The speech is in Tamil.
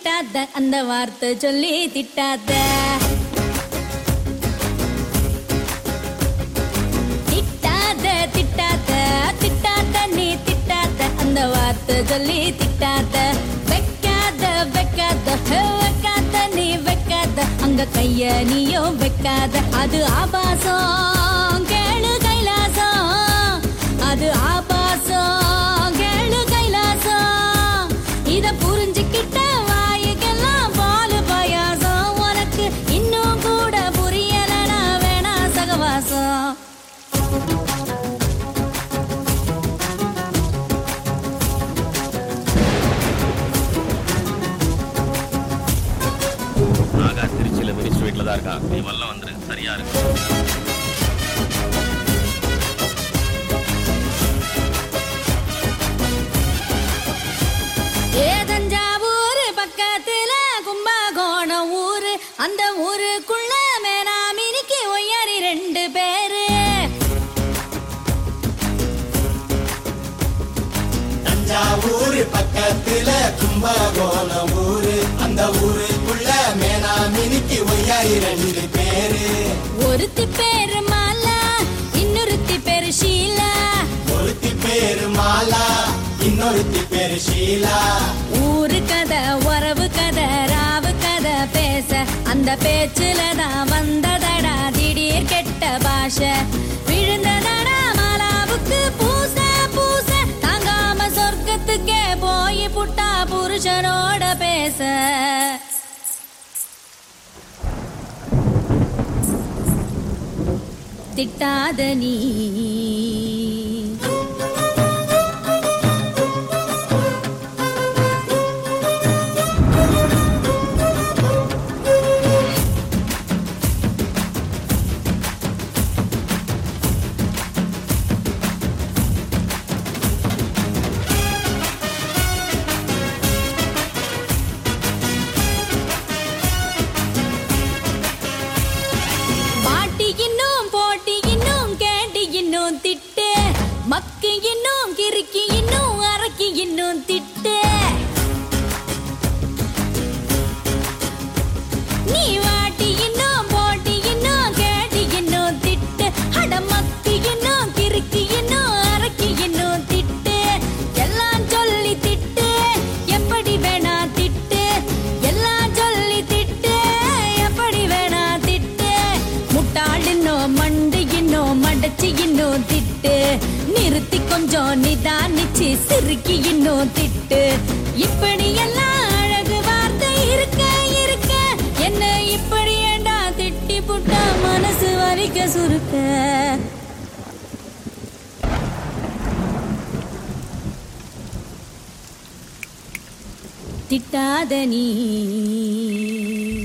திட்டாத அந்த வார்த்தை சொல்லி திட்டாத திட்டாத திட்டாத திட்டாத நீ திட்டாத அந்த வார்த்தை சொல்லி திட்டாத வைக்காத வைக்காத ஹே, வைக்காத நீ வைக்காத அங்க கைய நீயும் வைக்காத அது ஆபாசம் கேளு கைலாசம் அது ஆபாசம் கேளு கைலாசம் இத புரிஞ்சுக்கிட்ட வாயுக்கெல்லாம் பால் பாயாசம் உனக்கு இன்னும் கூட புரியலனா வேணா சகவாசம் நாகா திருச்சியில மினிஸ்டர் வீட்டில் தான் இருக்கா நீ வல்ல வந்துரு சரியா இருக்கு ஏ தஞ்சாவூர் பக்கத்துல கும்பகோணம் ஊரு அந்த ஊருக்குள்ள மேனாமினிக்கு ஒய்யாரி ரெண்டு பேரு தஞ்சாவூர் பக்கத்துல கும்பகோணம் ஊரு அந்த ஊருக்குள்ள மேனாமினிக்கு ஒய்யாரி ரெண்டு பேரு ஒருத்தி பேரு மாலா இன்னொருத்தி பேரு ஷீலா ஒருத்தி பேரு மாலா இன்னொருத்தி பேரு ஷீலா ஊரு கதை உறவு கதை ராவு கதை பேச அந்த பேச்சுல தான் வந்ததடா திடீர் கெட்ட பாஷை விழுந்ததடா மாலாவுக்கு பூச பூச தாங்காம சொர்க்கத்துக்கே போய் புட்டா புருஷனோட பேச திட்டாத நீ பாட்டி இன்னும் போட்டி இன்னும் கேட்டி இன்னும் திட்டு மக்கு இன்னும் கிறுக்கி இன்னும் அரக்கி இன்னும் திட்டு நீ வாட்டி இன்னும் போட்டி இன்னும் கேட்டி இன்னும் திட்டு அட மக்கு இன்னும் கிறுக்கி இன்னும் அரக்கி இன்னும் திட்டு எல்லாம் சொல்லி திட்டு எப்படி வேணா திட்டு எல்லாம் சொல்லி திட்டு எப்படி வேணா திட்டு முட்டாள் இன்னும் மண்டு இன்னும் மடச்சி இன்னும் திட்டு நிறுத்தி கொஞ்சம் நிதானிச்சு சிறுக்கி இன்னும் திட்டு இப்படி எல்லாம் அழகு வார்த்தை இருக்க இருக்க என்ன இப்படி ஏண்டா திட்டி புட்டா மனசு வலிக்க சுருக்க திட்டாத நீ